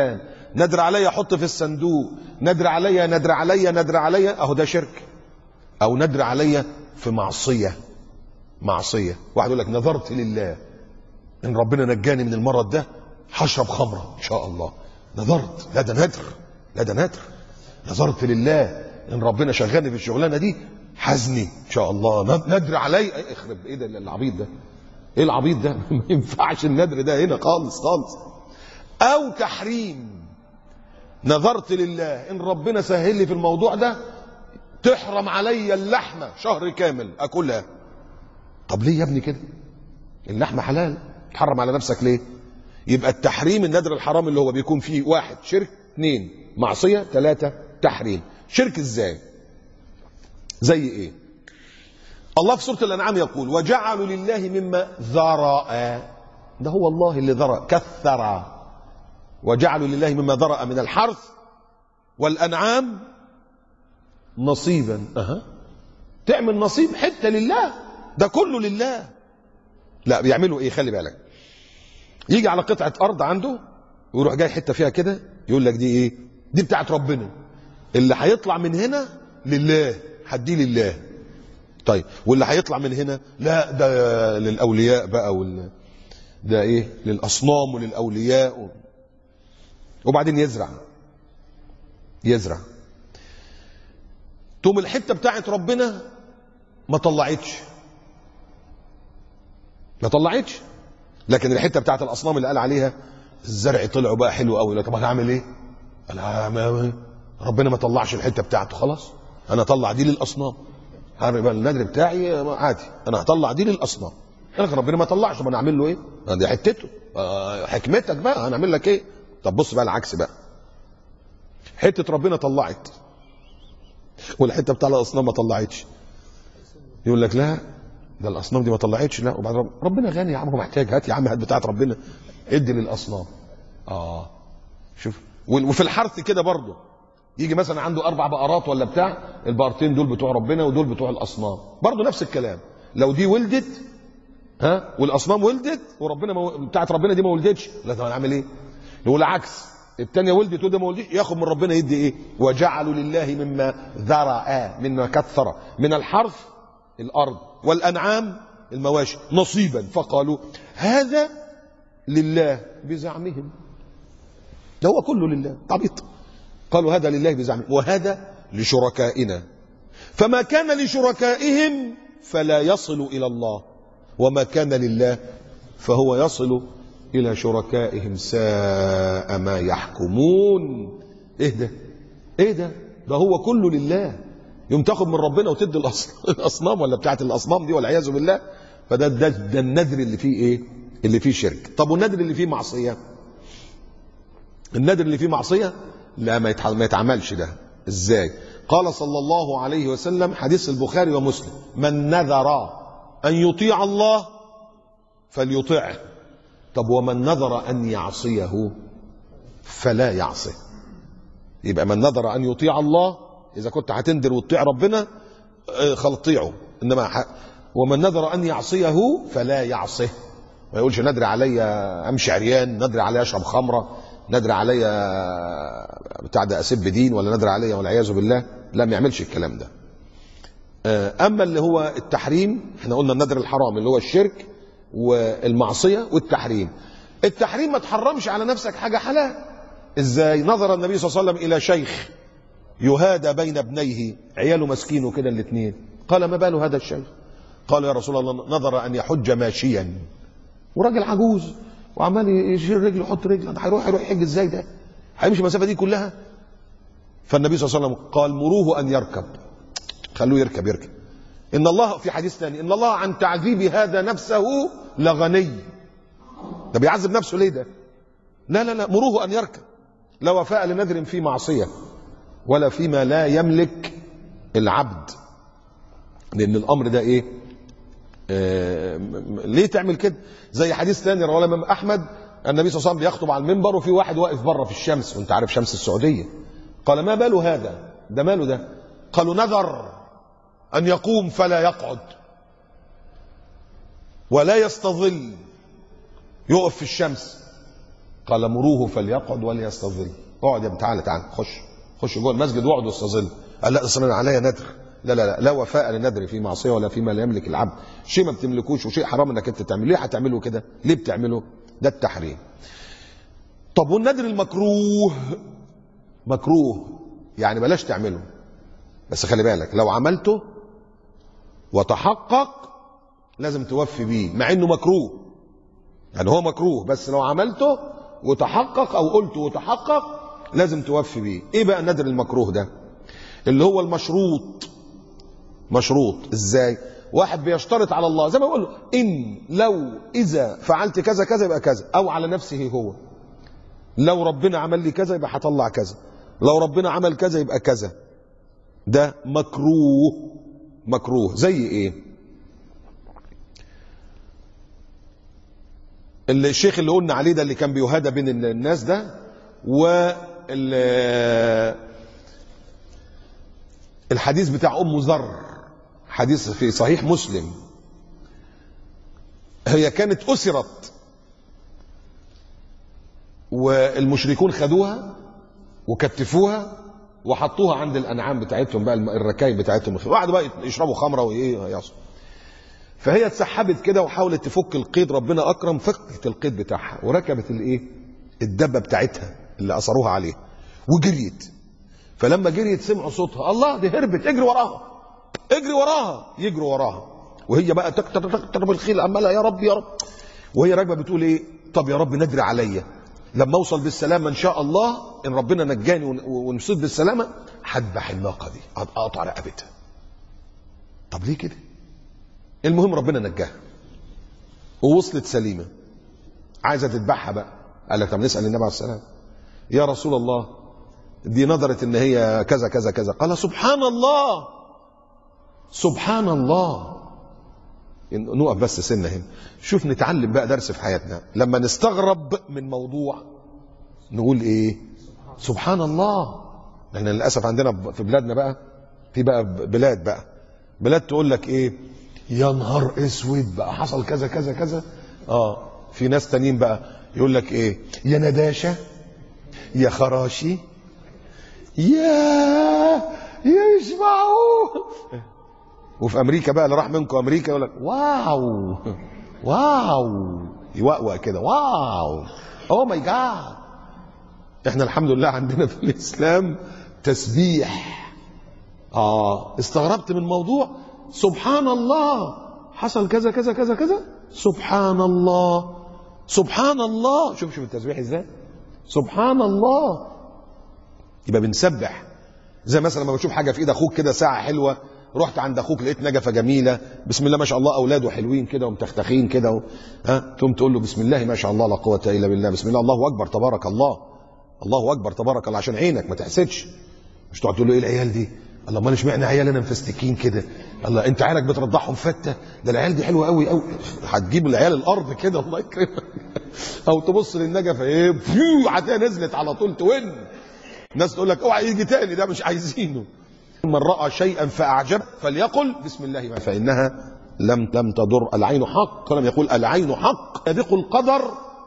ندر عليا حط في الصندوق ندر عليا ندر عليا ندر عليا اهو ده شرك او ندر عليا في معصيه معصيه واحد يقول لك نذرت لله ان ربنا نجاني من المرض ده هشرب خمره ان شاء الله نذرت لا ده ندر لا ده ندر نذرت لله ان ربنا شغلني في الشغلانه دي حزني ان شاء الله ندر علي اخرب ايه ده العبيط ده ايه العبيط ده ما ينفعش الندر ده هنا خالص خالص او تحريم نذرت لله ان ربنا سهل لي في الموضوع ده تحرم عليا اللحمه شهر كامل اكلها طب ليه يا ابني كده اللحمه حلال تحرم على نفسك ليه يبقى التحريم النذر الحرام اللي هو بيكون فيه واحد شرك اثنين معصيه ثلاثه تحريم شرك ازاي زي ايه الله في سوره الانعام يقول وجعلوا لله مما ذرأ ده هو الله اللي ذرأ كثر وجعلوا لله مما ذرأ من الحرث والانعام نصيبا أها. تعمل نصيب حته لله ده كله لله لا بيعملوا ايه خلي بالك يجي على قطعه ارض عنده ويروح جاي حته فيها كده يقول لك دي ايه دي بتاعت ربنا اللي هيطلع من هنا لله هديه لله طيب واللي هيطلع من هنا لا ده للاولياء بقى وال ده ايه للاصنام وللاولياء و... وبعدين يزرع يزرع تقوم الحته بتاعت ربنا ما طلعتش ما طلعتش لكن الحته بتاعت الاصنام اللي قال عليها الزرع طلعوا بقى حلو قوي طب انا هعمل ايه؟ انا ما ربنا ما طلعش الحته بتاعته خلاص انا اطلع دي للاصنام هربا النذر بتاعي عادي انا هطلع دي للاصنام لكن ربنا ما طلعش طب انا اعمل له ايه؟ دي حتته آه حكمتك بقى هنعمل لك ايه؟ طب بص بقى العكس بقى حته ربنا طلعت والحته بتاع الاصنام ما طلعتش يقول لك لا ده الاصنام دي ما طلعتش لا وبعد رب... ربنا غني يا عم هو محتاج هات يا عم هات بتاعت ربنا ادي للاصنام اه شوف وفي الحرث كده برضه يجي مثلا عنده اربع بقرات ولا بتاع البقرتين دول بتوع ربنا ودول بتوع الاصنام برضه نفس الكلام لو دي ولدت ها والاصنام ولدت وربنا مو... بتاعت ربنا دي ما ولدتش لا طب هنعمل ايه؟ نقول العكس الثانيه ولدت وده ما ولدتش ياخد من ربنا يدي ايه؟ وجعلوا لله مما ذرأ مما كثر من الحرث الارض والانعام المواشي نصيبا فقالوا هذا لله بزعمهم ده هو كله لله عبيط قالوا هذا لله بزعمهم وهذا لشركائنا فما كان لشركائهم فلا يصل الى الله وما كان لله فهو يصل الى شركائهم ساء ما يحكمون ايه ده ايه ده ده هو كله لله يوم تاخد من ربنا وتدي الاصنام ولا بتاعت الاصنام دي والعياذ بالله فده ده, ده النذر اللي فيه ايه اللي فيه شرك طب والنذر اللي فيه معصيه النذر اللي فيه معصيه لا ما ما يتعملش ده ازاي قال صلى الله عليه وسلم حديث البخاري ومسلم من نذر ان يطيع الله فليطيعه طب ومن نذر ان يعصيه فلا يعصه يبقى من نذر ان يطيع الله اذا كنت هتندر وتطيع ربنا خلاص طيعه انما ح... ومن نذر ان يعصيه فلا يعصه ما يقولش ندري عليا امشي عريان ندري عليا اشرب خمره ندري عليا بتاع ده اسب دين ولا ندري عليا والعياذ بالله لا ما يعملش الكلام ده اما اللي هو التحريم احنا قلنا النذر الحرام اللي هو الشرك والمعصيه والتحريم التحريم ما تحرمش على نفسك حاجه حلال ازاي نظر النبي صلى الله عليه وسلم الى شيخ يهادى بين ابنيه عياله مسكينه كده الاثنين قال ما بال هذا الشيخ قال يا رسول الله نظر ان يحج ماشيا وراجل عجوز وعمال يشيل رجله يحط رجله ده هيروح يروح يحج ازاي ده هيمشي المسافه دي كلها فالنبي صلى الله عليه وسلم قال مروه ان يركب خلوه يركب يركب ان الله في حديث ثاني ان الله عن تعذيب هذا نفسه لغني ده بيعذب نفسه ليه ده لا لا لا مروه ان يركب لا وفاء لنذر في معصيه ولا فيما لا يملك العبد لان الامر ده ايه آه ليه تعمل كده زي حديث ثاني رواه الامام احمد النبي صلى الله عليه وسلم بيخطب على المنبر وفي واحد واقف بره في الشمس وانت عارف شمس السعوديه قال ما بال هذا ده ماله ده قالوا نذر ان يقوم فلا يقعد ولا يستظل يقف في الشمس قال مروه فليقعد ولا يستظل اقعد يا ابني تعالى تعالى خش خش جوه المسجد واقعد واستظل قال لا اصل انا عليا ندر لا لا لا لا وفاء للندر في معصيه ولا فيما لا يملك العبد شيء ما بتملكوش وشيء حرام انك انت تعمله ليه هتعمله كده ليه بتعمله ده التحريم طب والندر المكروه مكروه يعني بلاش تعمله بس خلي بالك لو عملته وتحقق لازم توفي بيه مع انه مكروه يعني هو مكروه بس لو عملته وتحقق او قلته وتحقق لازم توفي بيه ايه بقى النذر المكروه ده اللي هو المشروط مشروط ازاي واحد بيشترط على الله زي ما بقول له ان لو اذا فعلت كذا كذا يبقى كذا او على نفسه هو لو ربنا عمل لي كذا يبقى هطلع كذا لو ربنا عمل كذا يبقى كذا ده مكروه مكروه زي ايه الشيخ اللي قلنا عليه ده اللي كان بيهدى بين الناس ده و الحديث بتاع ام ذر حديث في صحيح مسلم هي كانت اسرت والمشركون خدوها وكتفوها وحطوها عند الانعام بتاعتهم بقى الركايب بتاعتهم وقعدوا بقى يشربوا خمره وايه يصوا فهي اتسحبت كده وحاولت تفك القيد ربنا اكرم فكت القيد بتاعها وركبت الايه الدبه بتاعتها اللي اثروها عليه وجريت فلما جريت سمعوا صوتها الله دي هربت اجري وراها اجري وراها يجروا وراها وهي بقى تكتر تكتر بالخيل عمالها يا رب يا رب وهي راكبه بتقول ايه طب يا رب نجري عليا لما اوصل بالسلامه ان شاء الله ان ربنا نجاني ونصيب بالسلامه هذبح الناقه دي اقطع رقبتها طب ليه كده المهم ربنا نجاها ووصلت سليمه عايزه تذبحها بقى قال لك طب نسال النبي عليه السلام يا رسول الله دي نظرت ان هي كذا كذا كذا قال سبحان الله سبحان الله نقف بس سنة هنا شوف نتعلم بقى درس في حياتنا لما نستغرب من موضوع نقول ايه سبحان الله احنا للاسف عندنا في بلادنا بقى في بقى بلاد بقى بلاد تقول لك ايه يا نهار اسود بقى حصل كذا كذا كذا اه في ناس تانيين بقى يقول لك ايه يا نداشه يا خراشي يا يا مش معقول وفي امريكا بقى اللي راح منكم امريكا يقول لك واو واو يوقوق كده واو اوه ماي جاد احنا الحمد لله عندنا في الاسلام تسبيح اه استغربت من موضوع سبحان الله حصل كذا كذا كذا كذا سبحان الله سبحان الله شوف شوف التسبيح ازاي سبحان الله يبقى بنسبح زي مثلا لما بشوف حاجه في ايد اخوك كده ساعه حلوه رحت عند اخوك لقيت نجفه جميله بسم الله ما شاء الله اولاده حلوين كده ومتختخين كده و... ها تقوم تقول له بسم الله ما شاء الله لا قوه الا بالله بسم الله الله اكبر تبارك الله الله اكبر تبارك الله عشان عينك ما تحسدش مش تقعد تقول له ايه العيال دي الله امال اشمعنى عيال انا مفستكين كده الله انت عيالك بترضعهم فته ده العيال دي حلوه قوي قوي هتجيب العيال الارض كده الله يكرمك او تبص للنجفه ايه فيو هتلاقيها نزلت على طول تون الناس تقول لك اوعى يجي تاني ده مش عايزينه من راى شيئا فاعجب فليقل بسم الله ما فانها لم لم تضر العين حق ولم يقول العين حق يدق القدر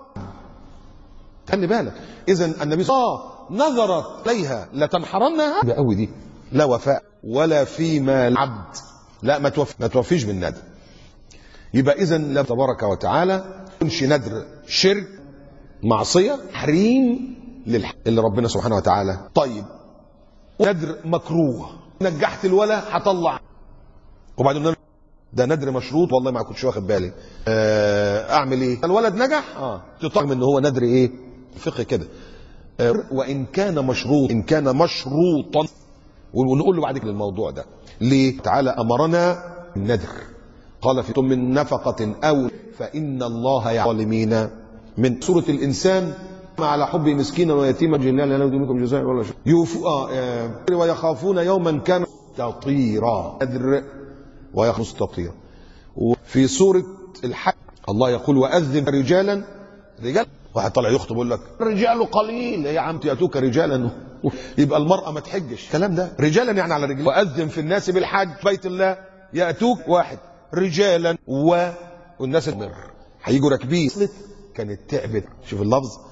خلي بالك اذا النبي صلى الله عليه وسلم نظرت اليها لتنحرنها قوي دي لا وفاء ولا فيما العبد لا ما توفي ما توفيش بالندر يبقى اذا لا تبارك وتعالى ينشي ندر شرك معصيه تحريم للح... اللي ربنا سبحانه وتعالى طيب ندر مكروه نجحت الولا هطلع وبعدين ده ندر مشروط والله ما كنتش واخد بالي اعمل ايه الولد نجح اه تطعم ان هو ندر ايه فقه كده آه وان كان مشروط ان كان مشروطا ونقول له بعد كده الموضوع ده ليه تعالى امرنا بالندر قال في من نفقة أو فإن الله يعلمين من سورة الإنسان على حب مسكينا ويتيما جنان لا نريد منكم جزاء ولا شيء يوفو آه آه ويخافون يوما كان تطيرا ندر ويخلص تطيرا وفي سورة الحج الله يقول وأذن رجالا رجال واحد طالع يخطب يقول لك الرجال قليل يا عم ياتوك رجالا يبقى المرأة ما تحجش الكلام ده رجالا يعني على رجل وأذن في الناس بالحج بيت الله يأتوك واحد رجالا و والناس المر هيجوا راكبين كانت تعبت شوف اللفظ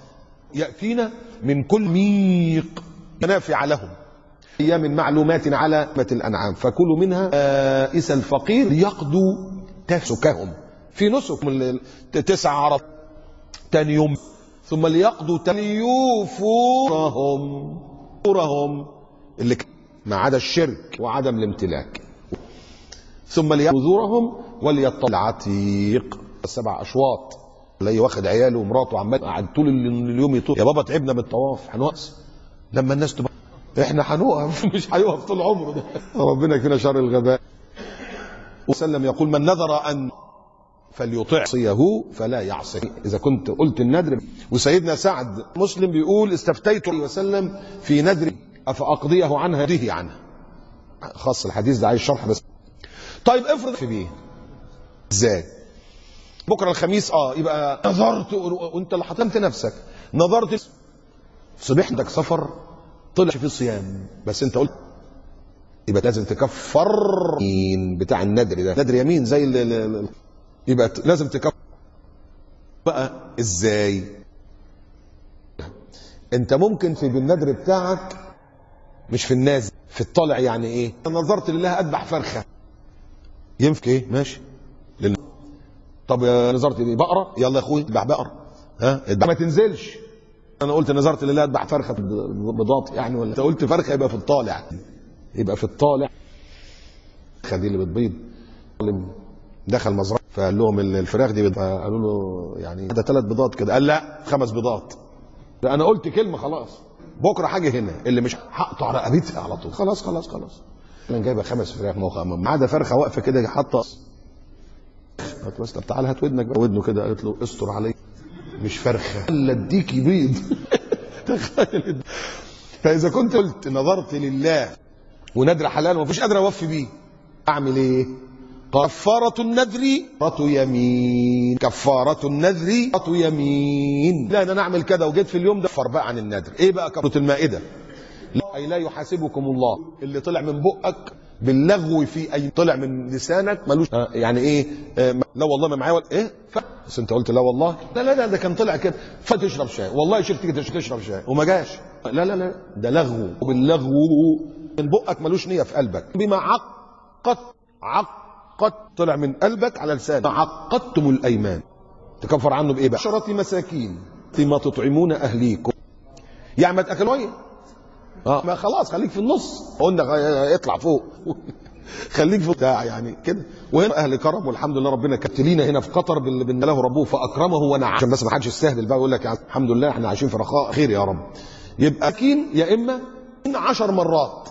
يأتينا من كل ميق منافع لهم أيام معلومات على الأنعام فكلوا منها آئس الفقير ليقضوا تسكهم في نسك من تسع عرف تاني يوم ثم ليقضوا ليوفورهم فورهم اللي ما عدا الشرك وعدم الامتلاك ثم لينذرهم وليطلع العتيق السبع اشواط اللي واخد عياله ومراته عمال قاعد طول اليوم يطوف يا بابا تعبنا من الطواف هنوقف لما الناس تبقى احنا هنوقف مش هيقف طول عمره ده ربنا يكفينا شر الغباء وسلم يقول من نذر ان فليطع صيه فلا يعصي اذا كنت قلت النذر وسيدنا سعد مسلم بيقول استفتيت وسلم في نذر افاقضيه عنها هديه عنها خاص الحديث ده عايز شرح بس طيب افرض في بيه ازاي بكره الخميس اه يبقى نظرت وانت اللي حطمت نفسك نظرت صبح عندك سفر طلع في صيام بس انت قلت يبقى لازم تكفر بتاع الندر ده ندر يمين زي ال ال يبقى لازم تكفر بقى ازاي انت ممكن في بالندر بتاعك مش في النازل في الطالع يعني ايه نظرت لله اذبح فرخه ينفك ايه ماشي لله. طب يا نظرت ليه بقره يلا يا اخوي اذبح بقره ها اذبح ما تنزلش انا قلت نظرت لله اذبح فرخه بضاط يعني ولا انت قلت فرخه يبقى في الطالع يبقى في الطالع دي اللي بتبيض دخل مزرعه فقال لهم الفراخ دي قالوا له يعني ده ثلاث بيضات كده قال لا خمس بيضات لا انا قلت كلمه خلاص بكره حاجه هنا اللي مش هقطع رقبتها على طول خلاص خلاص خلاص انا جايبه خمس فراخ ما عدا فرخه واقفه كده حاطه قالت بس طب تعالى هات ودنك بقى ودنه كده قالت له استر علي مش فرخه الا اديكي بيض تخيل فاذا كنت قلت نظرت لله ونذر حلال ومفيش قادر اوفي بيه اعمل ايه كفارة النذر كفارة يمين كفارة النذر كفارة يمين لا انا نعمل كده وجيت في اليوم ده كفر بقى عن النذر ايه بقى كفارة المائدة لا اي لا يحاسبكم الله اللي طلع من بقك باللغو في اي طلع من لسانك ملوش آه يعني ايه آه لا والله ما معايا ايه ف... بس انت قلت لا والله لا لا لا ده كان طلع كده فتشرب شاي والله شفت كده تشرب شاي وما جاش لا لا لا ده لغو وباللغو من بقك ملوش نيه في قلبك بما عقد عقد طلع من قلبك على لسانك عقدتم الايمان تكفر عنه بايه بقى عشرة مساكين فيما تطعمون اهليكم يعني ما تاكلوش اه ما خلاص خليك في النص قلنا اطلع فوق خليك في بتاع يعني كده وهنا اهل كرم والحمد لله ربنا كتب لينا هنا في قطر باللي بن له ربه فاكرمه ونعم عشان بس ما حدش يستهبل بقى يقول لك يعني الحمد لله احنا عايشين في رخاء خير يا رب يبقى اكين يا اما عشر مرات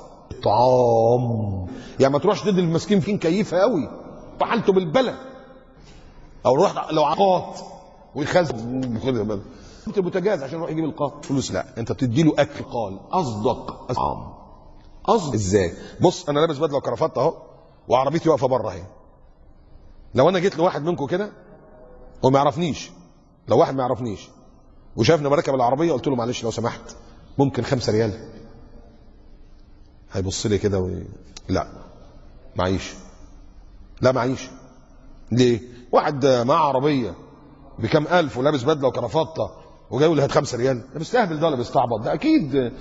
طعام يعني ما تروحش تدي المسكين فين كيفها قوي فحالته بالبلد او روح لو عقات ويخزن خد بالك انت البوتاجاز عشان يروح يجيب القاط فلوس لا انت بتدي له اكل قال اصدق طعام اصدق ازاي بص انا لابس بدله وكرافات اهو وعربيتي واقفه بره اهي لو انا جيت لواحد منكم كده هو ما يعرفنيش لو واحد ما يعرفنيش وشافني بركب العربيه قلت له معلش لو سمحت ممكن خمسة ريال هيبص لي كده وي... لا معيش لا معيش ليه واحد معاه عربيه بكام الف ولابس بدله وكرافطه وجاي يقول لي هات 5 ريال ده بيستهبل ده ولا بيستعبط ده اكيد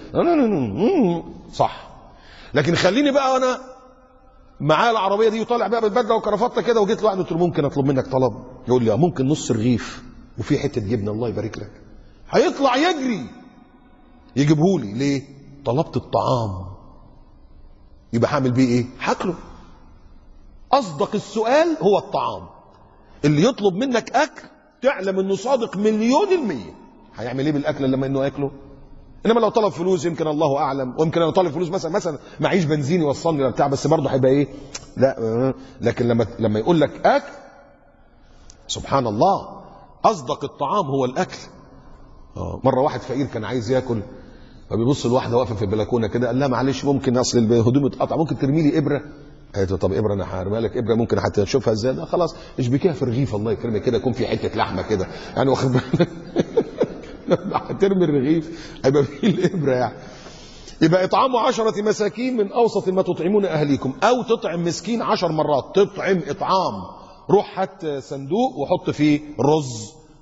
صح لكن خليني بقى وانا معايا العربيه دي وطالع بقى بالبدله وكرافطه كده وجيت لواحد قلت له ممكن اطلب منك طلب يقول لي ممكن نص رغيف وفي حته جبنه الله يبارك لك هيطلع يجري يجيبه لي ليه طلبت الطعام يبقى هعمل بيه ايه هاكله اصدق السؤال هو الطعام اللي يطلب منك اكل تعلم انه صادق مليون المية هيعمل ايه بالاكل لما انه ياكله انما لو طلب فلوس يمكن الله اعلم ويمكن لو طلب فلوس مثلا مثلا معيش بنزين يوصلني ولا بتاع بس برضه هيبقى ايه لا لكن لما لما يقول لك اكل سبحان الله اصدق الطعام هو الاكل اه مره واحد فقير كان عايز ياكل فبيبص لواحده واقفه في البلكونه كده قال لها معلش ممكن اصل الهدوم اتقطع ممكن ترمي لي ابره قالت له طب ابره انا هرمي لك ابره ممكن حتى تشوفها ازاي ده خلاص اشبكيها في رغيف الله يكرمك كده يكون في حته لحمه كده يعني واخد بالك هترمي الرغيف هيبقى فيه الابره يعني يبقى اطعام عشرة مساكين من اوسط ما تطعمون اهليكم او تطعم مسكين عشر مرات تطعم اطعام روح هات صندوق وحط فيه رز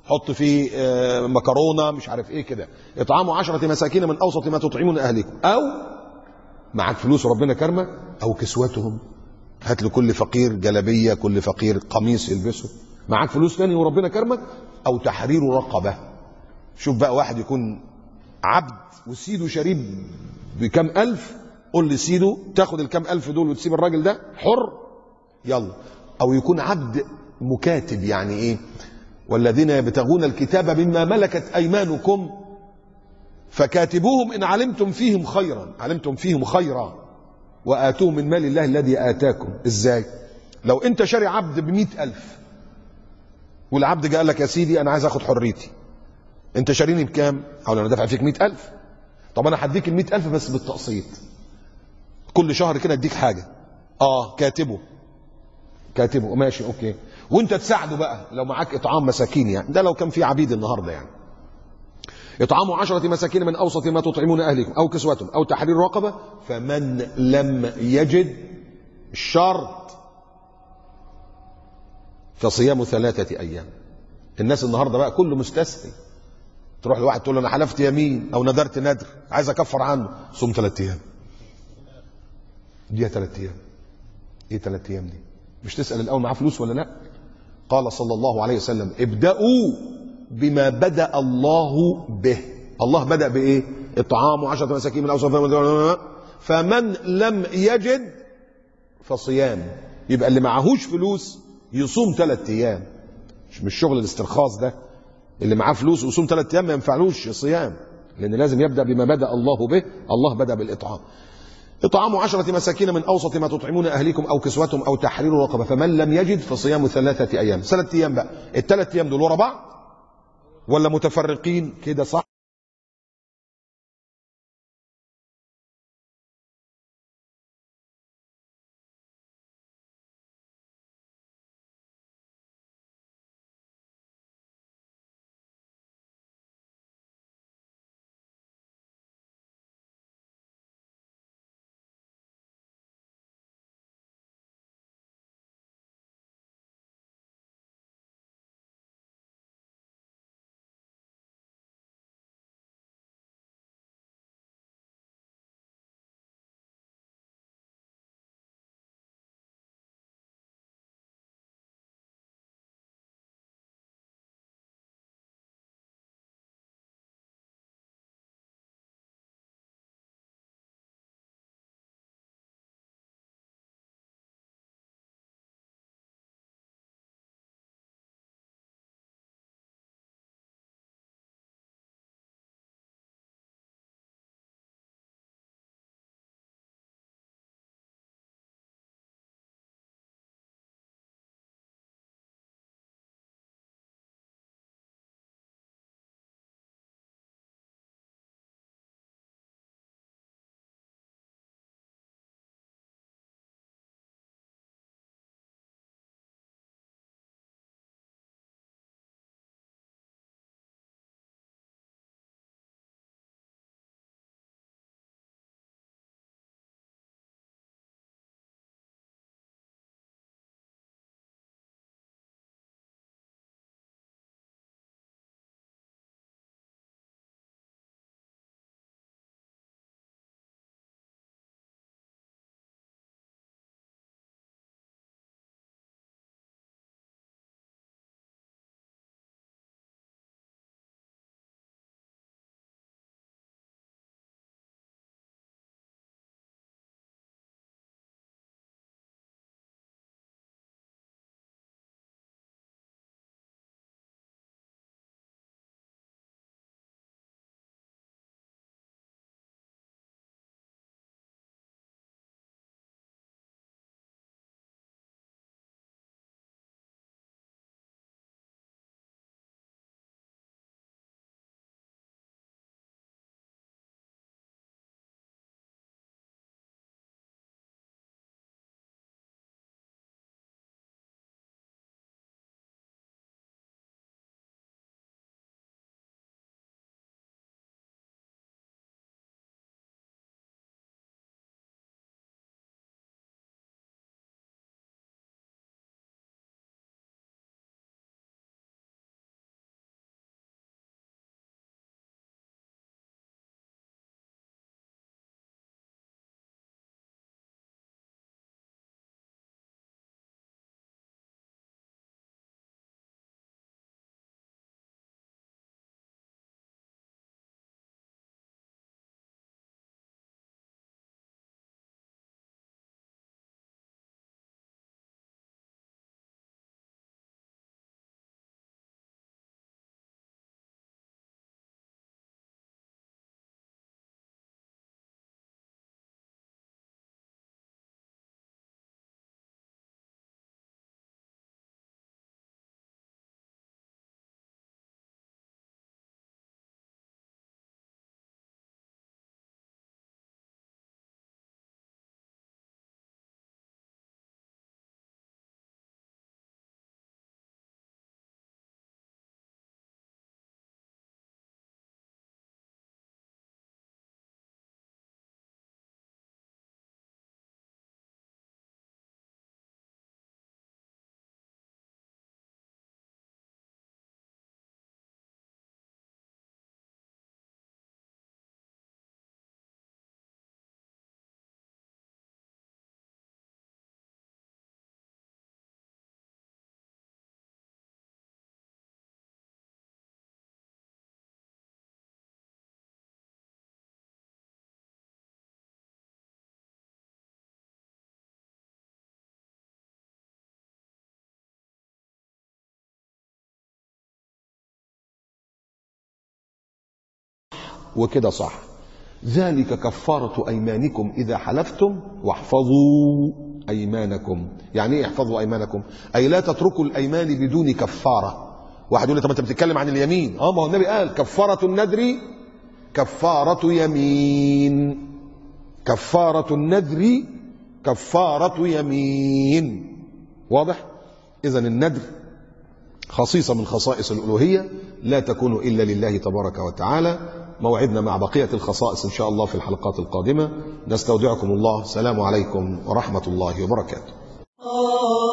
حط فيه آه، مكرونه مش عارف ايه كده اطعام عشرة مساكين من اوسط ما تطعمون اهلكم او معاك فلوس وربنا كرمك او كسوتهم هات لكل فقير جلبيه كل فقير قميص يلبسه معاك فلوس تاني وربنا كرمك او تحرير رقبه شوف بقى واحد يكون عبد وسيده شريب بكم الف قول لسيده تاخد الكم الف دول وتسيب الراجل ده حر يلا او يكون عبد مكاتب يعني ايه والذين يبتغون الكتاب مما ملكت ايمانكم فكاتبوهم ان علمتم فيهم خيرا علمتم فيهم خيرا واتوهم من مال الله الذي اتاكم ازاي لو انت شاري عبد بمئة الف والعبد جاء لك يا سيدي انا عايز اخد حريتي انت شاريني بكام او انا دافع فيك مئة الف طب انا هديك المئة الف بس بالتقسيط كل شهر كده اديك حاجه اه كاتبه كاتبه ماشي اوكي وانت تساعده بقى لو معاك اطعام مساكين يعني ده لو كان في عبيد النهارده يعني اطعام عشرة مساكين من اوسط ما تطعمون اهلكم او كسوتهم او تحرير رقبه فمن لم يجد الشرط فصيام ثلاثة ايام الناس النهارده بقى كله مستسهل تروح لواحد تقول له انا حلفت يمين او ندرت ندر عايز اكفر عنه صوم ثلاث ايام دي ثلاث ايام ايه ثلاث ايام دي مش تسال الاول معاه فلوس ولا لا قال صلى الله عليه وسلم ابداوا بما بدا الله به الله بدا بايه اطعام عشرة مساكين من اوسط فمن لم يجد فصيام يبقى اللي معهوش فلوس يصوم ثلاث ايام مش مش شغل الاسترخاص ده اللي معاه فلوس ويصوم ثلاث ايام ما ينفعلوش صيام لان لازم يبدا بما بدا الله به الله بدا بالاطعام إطعام عشرة مساكين من أوسط ما تطعمون أهليكم أو كسوتهم أو تحرير رقبة فمن لم يجد فصيام ثلاثة أيام ثلاثة أيام بقى الثلاث أيام دول ورا بعض ولا متفرقين كده صح وكده صح ذلك كفارة أيمانكم إذا حلفتم واحفظوا أيمانكم يعني إيه احفظوا أيمانكم أي لا تتركوا الأيمان بدون كفارة واحد يقول لي طب أنت بتتكلم عن اليمين اه ما هو النبي قال كفارة النذر كفارة يمين كفارة النذر كفارة يمين واضح إذا النذر خصيصة من خصائص الألوهية لا تكون إلا لله تبارك وتعالى موعدنا مع بقية الخصائص إن شاء الله في الحلقات القادمة نستودعكم الله سلام عليكم ورحمة الله وبركاته